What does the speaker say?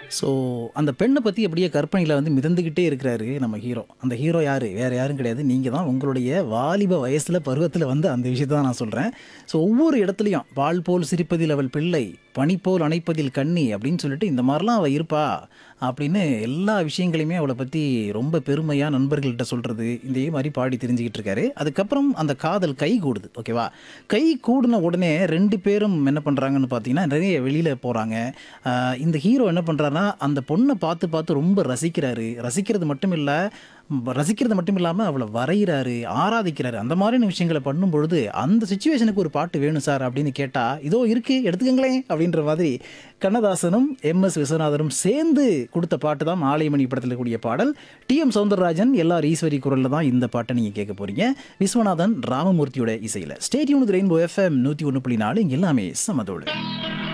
so அந்த பெண்ணை பற்றி அப்படியே கற்பனையில் வந்து மிதந்துக்கிட்டே இருக்கிறாரு நம்ம ஹீரோ அந்த ஹீரோ யார் வேறு யாரும் கிடையாது நீங்கள் தான் உங்களுடைய வாலிப வயசில் பருவத்தில் வந்து அந்த விஷயத்தை தான் நான் சொல்கிறேன் ஸோ ஒவ்வொரு இடத்துலையும் பால் போல் சிரிப்பதில் அவள் பிள்ளை பனி போல் அணைப்பதில் கண்ணி அப்படின்னு சொல்லிட்டு இந்த மாதிரிலாம் அவள் இருப்பா அப்படின்னு எல்லா விஷயங்களையுமே அவளை பற்றி ரொம்ப பெருமையாக நண்பர்கள்ட்ட சொல்கிறது இதே மாதிரி பாடி தெரிஞ்சுக்கிட்டு இருக்காரு அதுக்கப்புறம் அந்த காதல் கை கூடுது ஓகேவா கை கூடின உடனே ரெண்டு பேரும் என்ன பண்ணுறாங்கன்னு பார்த்தீங்கன்னா நிறைய வெளியில் போகிறாங்க இந்த ஹீரோ என்ன பண்ணுறாருன்னா அந்த பொண்ணை பார்த்து பார்த்து ரொம்ப ரசிக்கிறாரு ரசிக்கிறது மட்டும் இல்லை ரசிக்கிறது மட்டும் இல்லாமல் அவளை வரைகிறாரு ஆராதிக்கிறாரு அந்த மாதிரியான விஷயங்களை பண்ணும் பொழுது அந்த சுச்சுவேஷனுக்கு ஒரு பாட்டு வேணும் சார் அப்படின்னு கேட்டால் இதோ இருக்கு எடுத்துக்கங்களேன் அப்படின்ற மாதிரி கண்ணதாசனும் எம் எஸ் விஸ்வநாதனும் சேர்ந்து கொடுத்த பாட்டு தான் ஆலயமணி படத்தில் கூடிய பாடல் டி எம் சௌந்தரராஜன் எல்லார் ஈஸ்வரி குரலில் தான் இந்த பாட்டை நீங்கள் கேட்க போறீங்க விஸ்வநாதன் ராமமூர்த்தியோட இசையில் ஸ்டேடியம் ரெயின்போ எஃப்எம் நூற்றி ஒன்று புள்ளி நாலு இங்க எல்லாமே சமதோடு